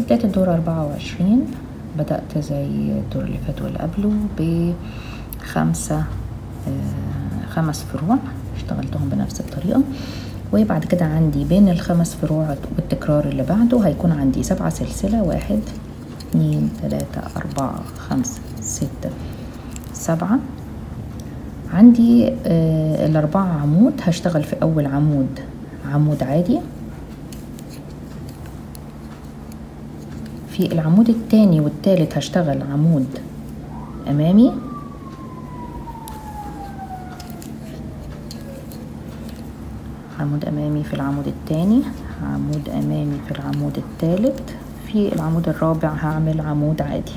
بداية الدور أربعة وعشرين بدأت زي الدور اللي فات واللي قبله بخمسة آه، خمس فروع اشتغلتهم بنفس الطريقة وبعد كده عندي بين الخمس فروع والتكرار اللي بعده هيكون عندي سبعة سلسلة واحد اتنين تلاتة أربعة خمسة ستة سبعة عندي آه الأربعة عمود هشتغل في أول عمود عمود عادي في العمود التاني والتالت هشتغل عمود أمامي عمود أمامي في العمود التاني عمود أمامي في العمود التالت في العمود الرابع هعمل عمود عادي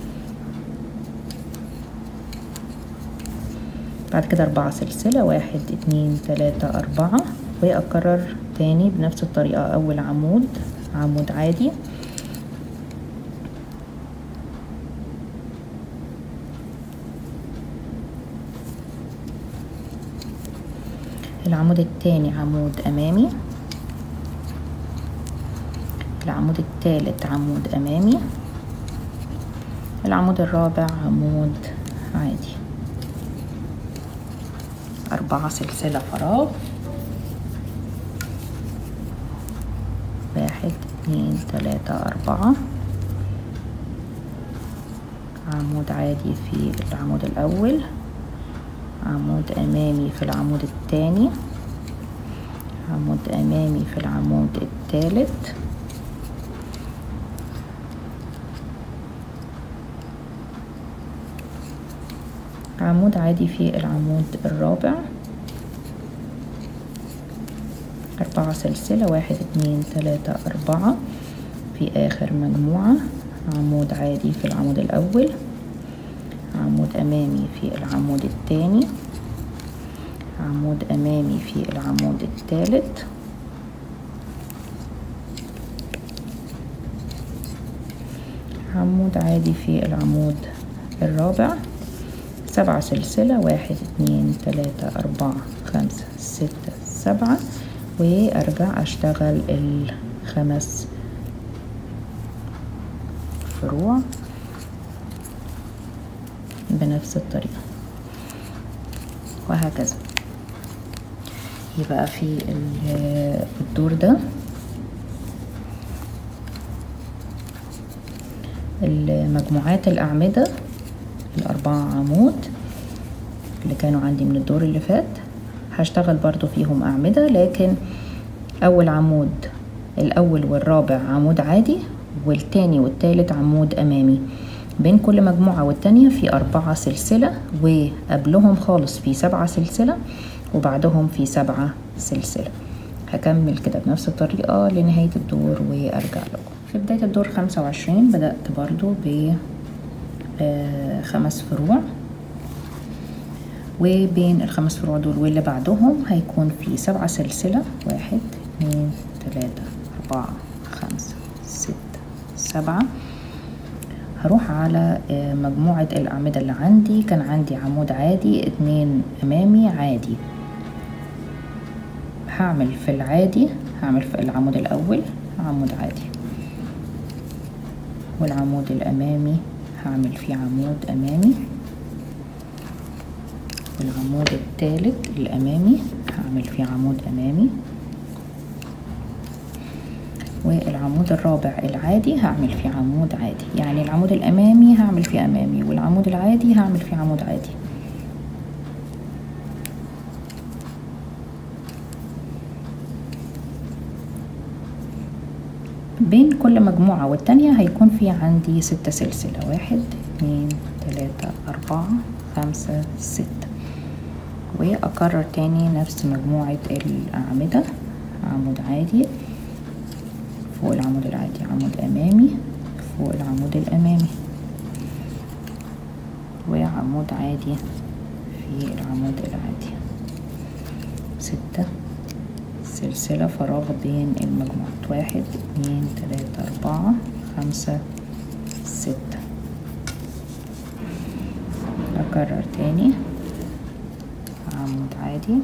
بعد كده أربعة سلسلة واحد اتنين تلاتة أربعة وأكرر تاني بنفس الطريقة أول عمود عمود عادي العمود التاني عمود أمامي العمود التالت عمود أمامي العمود الرابع عمود عادي أربعة سلسلة فراغ واحد اتنين تلاتة أربعة عمود عادي في العمود الأول عمود أمامي في العمود الثاني عمود أمامي في العمود الثالث عمود عادي في العمود الرابع أربعة سلسلة واحد اتنين تلاتة أربعة في آخر مجموعة عمود عادي في العمود الأول عمود أمامي في العمود الثاني عمود أمامي في العمود الثالث عمود عادي في العمود الرابع سبعة سلسلة واحد اتنين تلاتة أربعة خمسة ستة سبعة وأرجع أشتغل الخمس فروع بنفس الطريقة وهكذا يبقى في الدور ده المجموعات الأعمدة الأربعة عمود اللي كانوا عندي من الدور اللي فات هشتغل برضو فيهم أعمدة لكن أول عمود الأول والرابع عمود عادي والتاني والتالت عمود أمامي بين كل مجموعة والتانية في أربعة سلسلة وقبلهم خالص في سبعة سلسلة وبعدهم في سبعة سلسلة هكمل كده بنفس الطريقة لنهاية الدور وأرجع لكم في بداية الدور خمسة وعشرين بدأت برضو ب خمس فروع وبين الخمس فروع دول واللي بعدهم هيكون في سبعة سلسلة واحد اتنين تلاتة أربعة خمسة ستة سبعة هروح على مجموعة الأعمدة اللي عندي كان عندي عمود عادي اتنين أمامي عادي هعمل في العادي هعمل في العمود الأول عمود عادي والعمود الأمامي هعمل فيه عمود أمامي والعمود الثالث الأمامي هعمل فيه عمود أمامي والعمود الرابع العادي هعمل فيه عمود عادي يعني العمود الأمامي هعمل فيه أمامي والعمود العادي هعمل فيه عمود عادي بين كل مجموعة والتانية هيكون في عندي ستة سلسلة واحد اتنين تلاتة أربعة خمسة ستة وأكرر تاني نفس مجموعة الأعمدة عمود عادي فوق العمود العادي عمود أمامي فوق العمود الأمامي وعمود عادي في العمود العادي ستة سلسلة فراغ بين المجموعات واحد اتنين تلاتة أربعة خمسة ستة أكرر تاني عمود عادي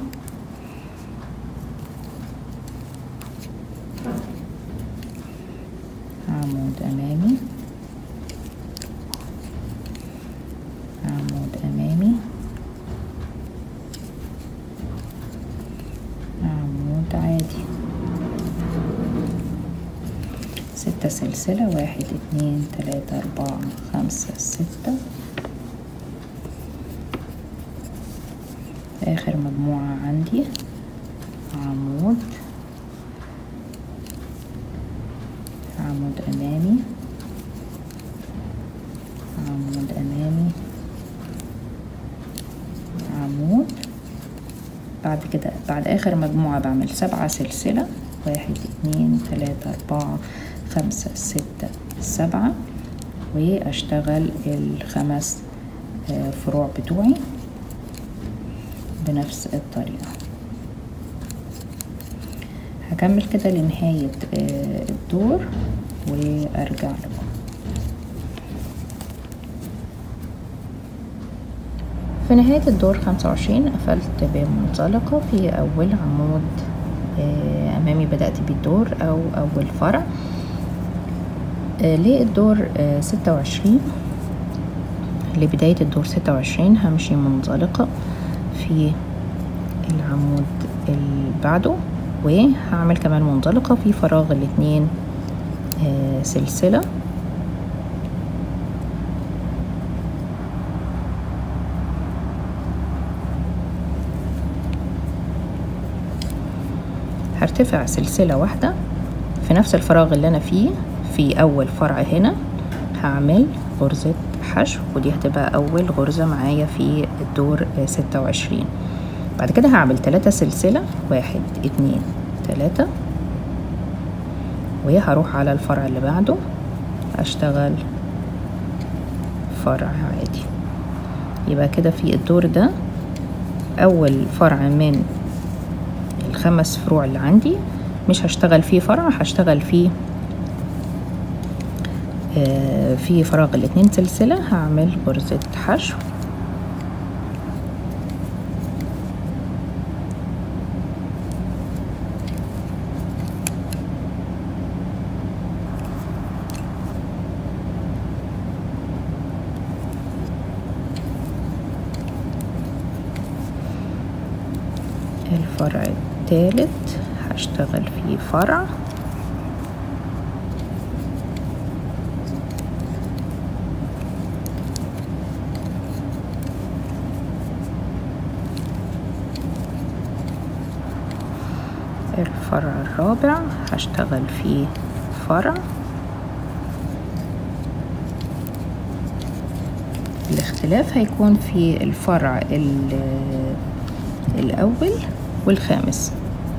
عمود أمامي عمود أمامي عمود عادي ستة سلسلة واحد اتنين تلاتة أربعة خمسة ستة آخر مجموعة عندي عمود عمود أمامي عمود أمامي عمود بعد كده بعد آخر مجموعة بعمل سبعة سلسلة واحد اتنين تلاتة أربعة خمسة ستة سبعة وأشتغل الخمس فروع بتوعي بنفس الطريقة هكمل كده لنهاية الدور وأرجع لكم في نهاية الدور خمسة وعشرين قفلت بمنزلقة في أول عمود أمامي بدأت بيه الدور أو أول فرع للدور ستة وعشرين لبداية الدور ستة وعشرين همشي منزلقة في العمود اللي بعده وهعمل كمان منزلقة في فراغ الاتنين سلسلة هرتفع سلسلة واحدة في نفس الفراغ اللي أنا فيه في أول فرع هنا هعمل غرزة حشو ودي هتبقى أول غرزة معايا في الدور ستة وعشرين بعد كده هعمل تلاتة سلسلة واحد اتنين تلاتة وهروح على الفرع اللي بعده أشتغل فرع عادي يبقى كده في الدور ده أول فرع من الخمس فروع اللي عندي مش هشتغل فيه فرع هشتغل فيه آه في فراغ الاتنين سلسلة هعمل غرزة حشو الفرع الثالث هشتغل فيه فرع الفرع الرابع هشتغل فيه فرع الاختلاف هيكون في الفرع الأول والخامس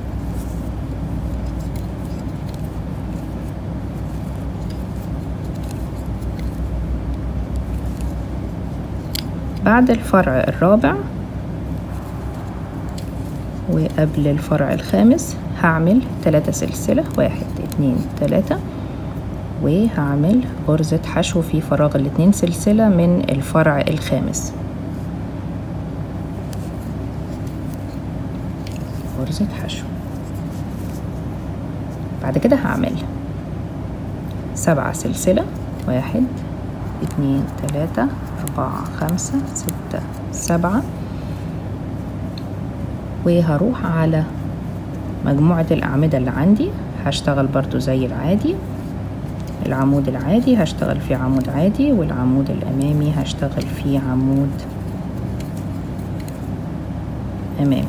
بعد الفرع الرابع وقبل الفرع الخامس هعمل تلاتة سلسلة واحد اتنين تلاتة وهعمل غرزة حشو في فراغ الاتنين سلسلة من الفرع الخامس غرزة حشو بعد كده هعمل سبعة سلسلة واحد اتنين تلاتة أربعة خمسة ستة سبعة وهروح على مجموعة الأعمدة اللي عندي هشتغل برضو زي العادي العمود العادي هشتغل فيه عمود عادي والعمود الأمامي هشتغل فيه عمود أمامي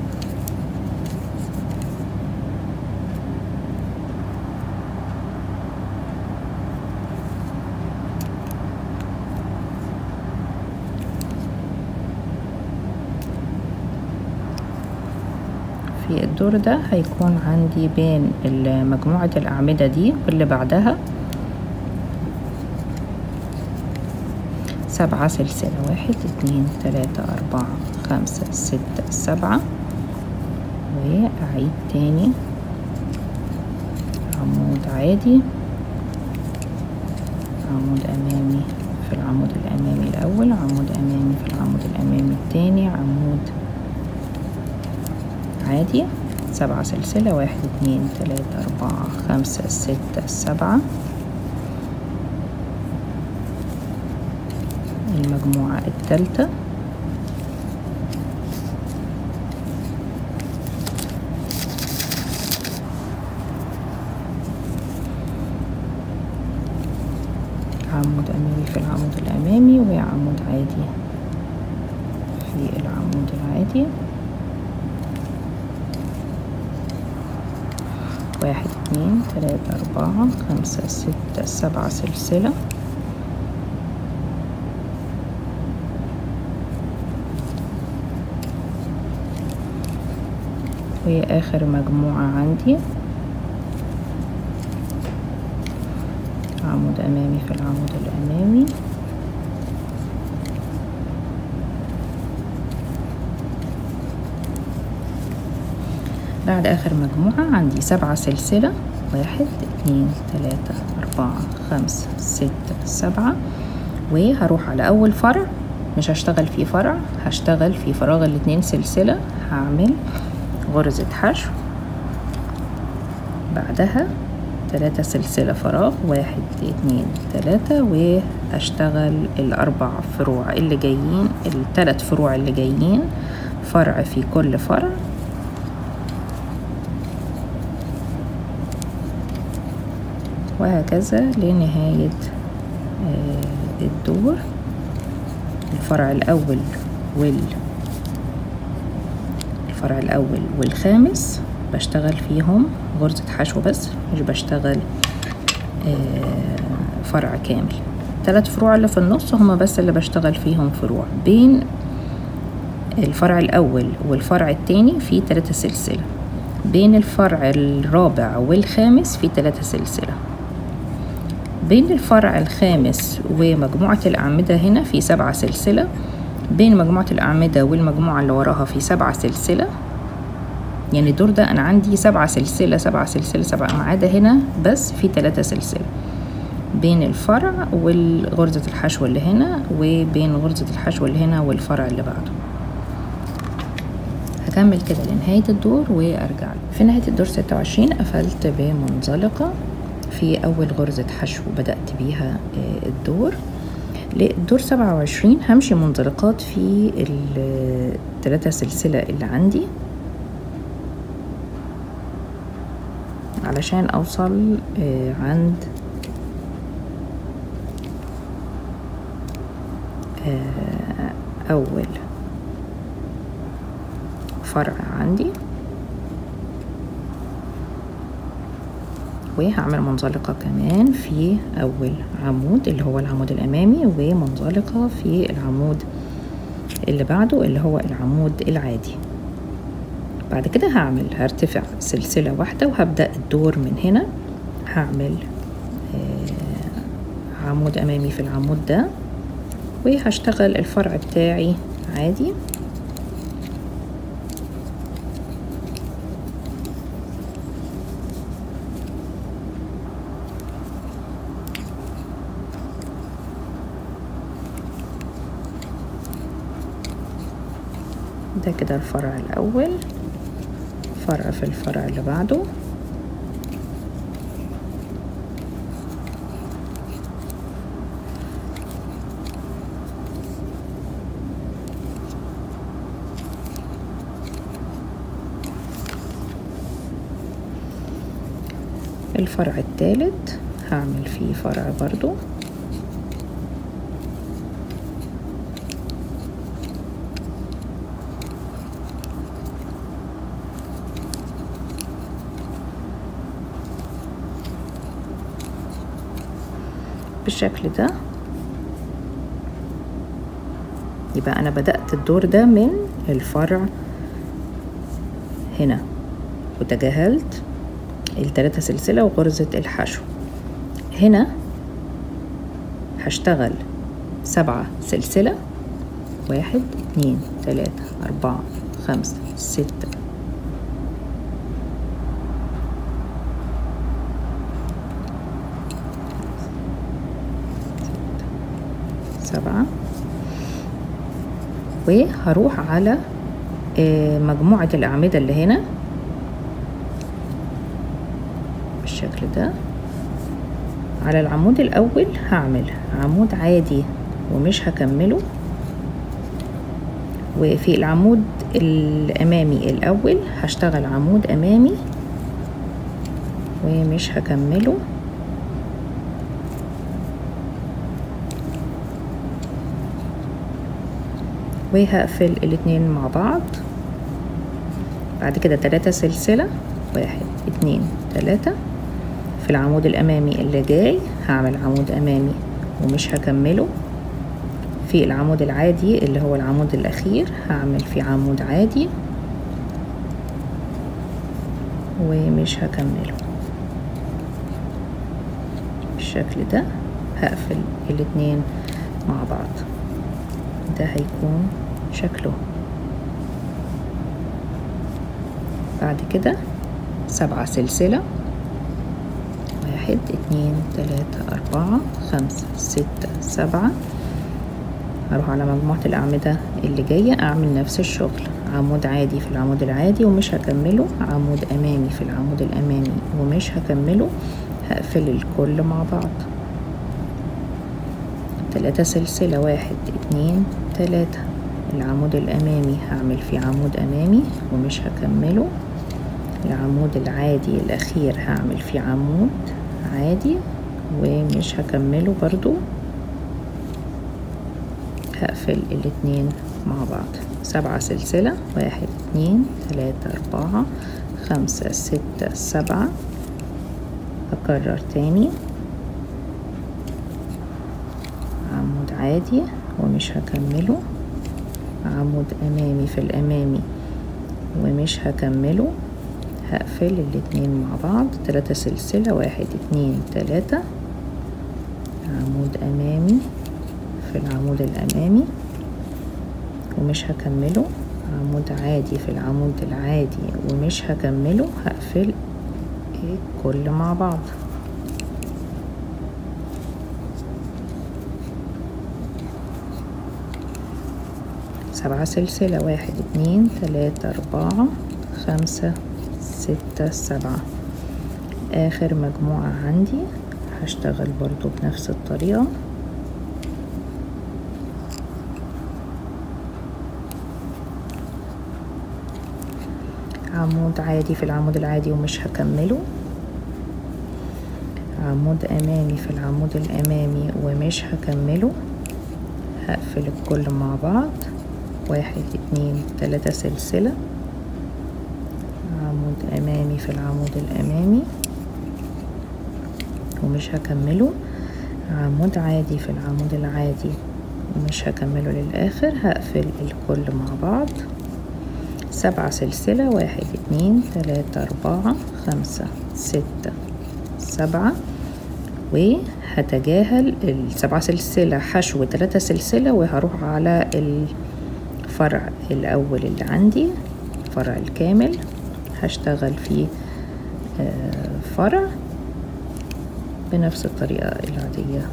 في الدور ده هيكون عندي بين مجموعة الأعمدة دي واللي بعدها سبعة سلسلة واحد اتنين تلاتة أربعة خمسة ستة سبعة وأعيد تاني عمود عادي عمود أمامي في العمود الأمامي الأول عمود أمامي في العمود الأمامي التاني عمود عادي سبعة سلسلة واحد اتنين تلاتة أربعة خمسة ستة سبعة المجموعة التالتة عمود أمامي في العمود الأمامي وعمود عادي في العمود العادي واحد اتنين تلاتة أربعة خمسة ستة سبعة سلسلة وآخر مجموعة عندي عمود أمامي في العمود الأمامي بعد آخر مجموعة عندي سبعة سلسلة واحد اتنين تلاتة أربعة خمسة ستة سبعة وهروح على أول فرع مش هشتغل فيه فرع هشتغل في فراغ الاتنين سلسلة هعمل غرزة حشو بعدها تلاتة سلسلة فراغ واحد اتنين تلاتة واشتغل الأربع فروع اللي جايين التلات فروع اللي جايين فرع في كل فرع وهكذا لنهاية الدور الفرع الأول وال الفرع الأول والخامس بشتغل فيهم غرزة حشو بس مش بشتغل فرع كامل ثلاث فروع اللي في النص هما بس اللي بشتغل فيهم فروع بين الفرع الأول والفرع التاني في ثلاثة سلسلة بين الفرع الرابع والخامس في ثلاثة سلسلة بين الفرع الخامس ومجموعة الأعمدة هنا في سبعة سلسلة بين مجموعة الأعمدة والمجموعة اللي وراها في سبعة سلسلة يعني الدور ده أنا عندي سبعة سلسلة سبعة سلسلة سبعة ما عدا هنا بس في تلاتة سلسلة بين الفرع وغرزة الحشو اللي هنا وبين غرزة الحشو اللي هنا والفرع اللي بعده هكمل كده لنهاية الدور وأرجع في نهاية الدور ستة وعشرين قفلت بمنزلقة في أول غرزة حشو بدأت بيها الدور للدور سبعة وعشرين همشي منزلقات في التلاتة سلسلة اللي عندي علشان أوصل عند أول فرع عندي وهعمل منزلقة كمان في أول عمود اللي هو العمود الأمامي ومنزلقة في العمود اللي بعده اللي هو العمود العادي بعد كده هعمل هرتفع سلسلة واحدة وهبدأ الدور من هنا هعمل عمود أمامي في العمود ده وهشتغل الفرع بتاعي عادي ده كده الفرع الأول فرع في الفرع اللي بعده الفرع الثالث هعمل فيه فرع برضو بالشكل ده يبقى انا بدأت الدور ده من الفرع هنا وتجاهلت التلاتة سلسلة وغرزة الحشو هنا هشتغل سبعة سلسلة واحد اتنين تلاتة أربعة خمسة ستة سبعة وهروح على مجموعة الأعمدة اللي هنا بالشكل ده على العمود الأول هعمل عمود عادي ومش هكمله وفي العمود الأمامي الأول هشتغل عمود أمامي ومش هكمله وهقفل الاتنين مع بعض بعد كده تلاتة سلسلة واحد اتنين تلاتة في العمود الأمامي اللي جاي هعمل عمود أمامي ومش هكمله في العمود العادي اللي هو العمود الأخير هعمل فيه عمود عادي ومش هكمله بالشكل ده هقفل الاتنين مع بعض ده هيكون شكله بعد كده سبعة سلسلة واحد اتنين تلاتة أربعة خمسة ستة سبعة هروح على مجموعة الأعمدة اللي جاية أعمل نفس الشغل عمود عادي في العمود العادي ومش هكمله عمود أمامي في العمود الأمامي ومش هكمله هقفل الكل مع بعض تلاتة سلسلة واحد اتنين تلاتة العمود الأمامي هعمل فيه عمود أمامي ومش هكمله العمود العادي الأخير هعمل فيه عمود عادي ومش هكمله برضو هقفل الاتنين مع بعض سبعة سلسلة واحد اتنين تلاتة أربعة خمسة ستة سبعة أكرر تاني عمود عادي ومش هكمله عمود أمامي في الأمامي ومش هكمله هقفل الاتنين مع بعض تلاتة سلسلة واحد اتنين تلاتة عمود أمامي في العمود الأمامي ومش هكمله عمود عادي في العمود العادي ومش هكمله هقفل الكل مع بعض سبعة سلسلة واحد اتنين تلاتة أربعة خمسة ستة سبعة آخر مجموعة عندي هشتغل برضو بنفس الطريقة عمود عادي في العمود العادي ومش هكمله عمود أمامي في العمود الأمامي ومش هكمله هقفل الكل مع بعض واحد اتنين تلاتة سلسلة عمود أمامي في العمود الأمامي ومش هكمله عمود عادي في العمود العادي ومش هكمله للآخر هقفل الكل مع بعض سبعة سلسلة واحد اتنين تلاتة أربعة خمسة ستة سبعة وهتجاهل السبعة سلسلة حشو تلاتة سلسلة وهروح على الفرع الأول اللي عندي الفرع الكامل هشتغل فيه فرع بنفس الطريقة العادية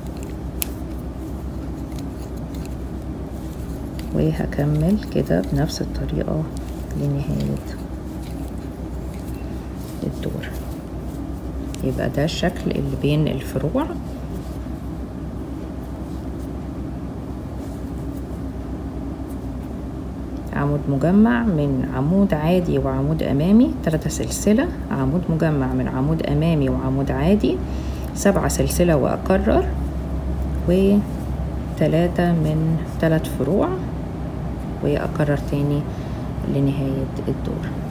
وهكمل كده بنفس الطريقة لنهاية الدور يبقى ده الشكل اللي بين الفروع عمود مجمع من عمود عادي وعمود أمامي تلاتة سلسلة عمود مجمع من عمود أمامي وعمود عادي سبعة سلسلة وأكرر وتلاتة من تلات فروع وأكرر تاني لنهاية الدور